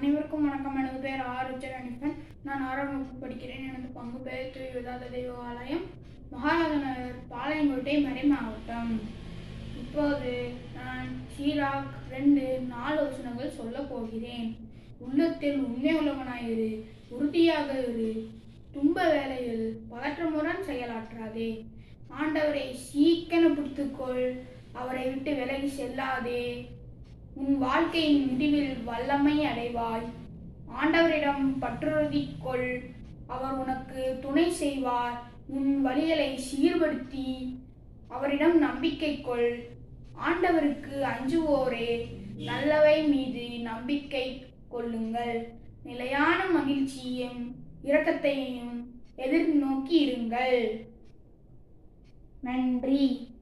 அனைவருக்கும் வணக்கம் எனது பெயர் ஆர் ரிச்சர் அனிஃபன் நான் ஆறாம் வகுப்பு படிக்கிறேன் எனது பங்கு பெயர் திரு விதாத தெய்வாலயம் மகாராஜ நகர் பாளையங்கோட்டை மறை மாவட்டம் இப்போது நான் சீராக் ரெண்டு நாலு வசனங்கள் சொல்லப் போகிறேன் உள்ளத்தில் உண்மை உள்ளவனாயிரு உறுதியாக இரு துன்ப வேளையில் பதற்றமுடன் செயலாற்றாதே ஆண்டவரை சீக்கென பிடித்துக்கொள் அவரை விட்டு விலகி செல்லாதே உன் வாழ்க்கையின் முடிவில் வல்லமை அடைவாய் ஆண்டவரிடம் பற்றுறுதி கொள் அவர் உனக்கு துணை செய்வார் உன் வழிகளை சீர்படுத்தி அவரிடம் நம்பிக்கை கொள் ஆண்டவருக்கு அஞ்சுவோரே நல்லவை மீது நம்பிக்கை கொள்ளுங்கள் நிலையான மகிழ்ச்சியையும் இரக்கத்தையும் எதிர்நோக்கி இருங்கள் நன்றி